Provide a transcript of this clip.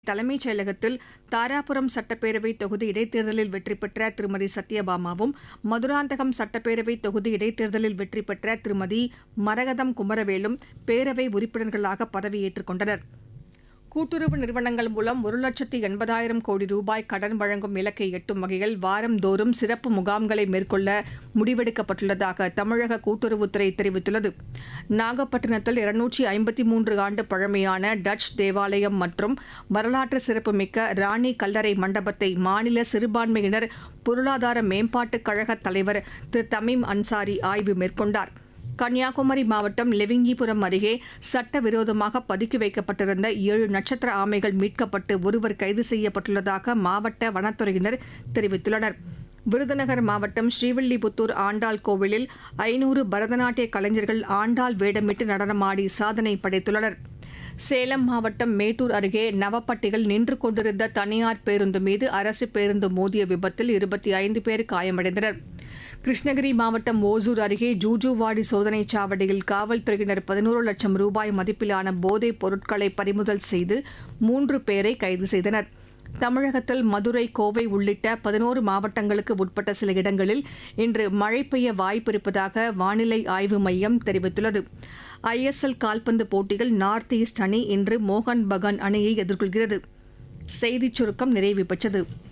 தலைமைச் செயலகத்தில் தாராபுரம் சட்டப்பேரவை தொகுதி இடைத்தேர்தலில் வெற்றி பெற்ற திருமதி சத்யபாமாவும் மதுராந்தகம் சட்டப்பேரவை தொகுதி இடைத்தேர்தலில் வெற்றி பெற்ற திருமதி மரகதம் குமரவேலும் பேரவை உறுப்பினர்களாக பதவியேற்றுக் கொண்டனர் கூட்டுறவு நிறுவனங்கள் மூலம் ஒரு லட்சத்து எண்பதாயிரம் கோடி ரூபாய் கடன் வழங்கும் இலக்கை எட்டும் வகையில் வாரந்தோறும் சிறப்பு முகாம்களை மேற்கொள்ள முடிவெடுக்கப்பட்டுள்ளதாக தமிழக கூட்டுறவுத்துறை தெரிவித்துள்ளது நாகப்பட்டினத்தில் இருநூற்றி ஐம்பத்தி மூன்று ஆண்டு பழமையான டச் தேவாலயம் மற்றும் வரலாற்று சிறப்புமிக்க ராணி கல்லறை மண்டபத்தை மாநில சிறுபான்மையினர் பொருளாதார மேம்பாட்டுக் கழக தலைவர் திரு தமீம் அன்சாரி ஆய்வு மேற்கொண்டார் கன்னியாகுமரி மாவட்டம் லெவிங்கிபுரம் அருகே சட்டவிரோதமாக பதுக்கி வைக்கப்பட்டிருந்த ஏழு நட்சத்திர ஆமைகள் மீட்கப்பட்டு ஒருவர் கைது செய்யப்பட்டுள்ளதாக மாவட்ட வனத்துறையினர் தெரிவித்துள்ளனர் விருதுநகர் மாவட்டம் ஸ்ரீவில்லிபுத்தூர் ஆண்டாள் கோவிலில் ஐநூறு பரதநாட்டிய கலைஞர்கள் ஆண்டாள் வேடமிட்டு நடனமாடி சாதனை படைத்துள்ளனர் சேலம் மாவட்டம் மேட்டூர் அருகே நவப்பட்டியில் நின்று கொண்டிருந்த தனியார் பேருந்து மீது அரசு பேருந்து மோதிய விபத்தில் இருபத்தி ஐந்து பேர் காயமடைந்தனர் கிருஷ்ணகிரி மாவட்டம் ஓசூர் அருகே ஜூஜுவாடி சோதனைச் சாவடியில் காவல்துறையினர் பதினோரு லட்சம் ரூபாய் மதிப்பிலான போதைப் பொருட்களை பறிமுதல் செய்து மூன்று பேரை கைது செய்தனர் தமிழகத்தில் மதுரை கோவை உள்ளிட்ட பதினோரு மாவட்டங்களுக்கு உட்பட்ட சில இடங்களில் இன்று மழை பெய்ய வாய்ப்பிருப்பதாக வானிலை ஆய்வு மையம் தெரிவித்துள்ளது ஐஎஸ்எல் கால்பந்து போட்டியில் நார்த் ஈஸ்ட் அணி இன்று மோகன் பகான் அணியை எதிர்கொள்கிறது செய்திச் சுருக்கம் நிறைவு பெற்றது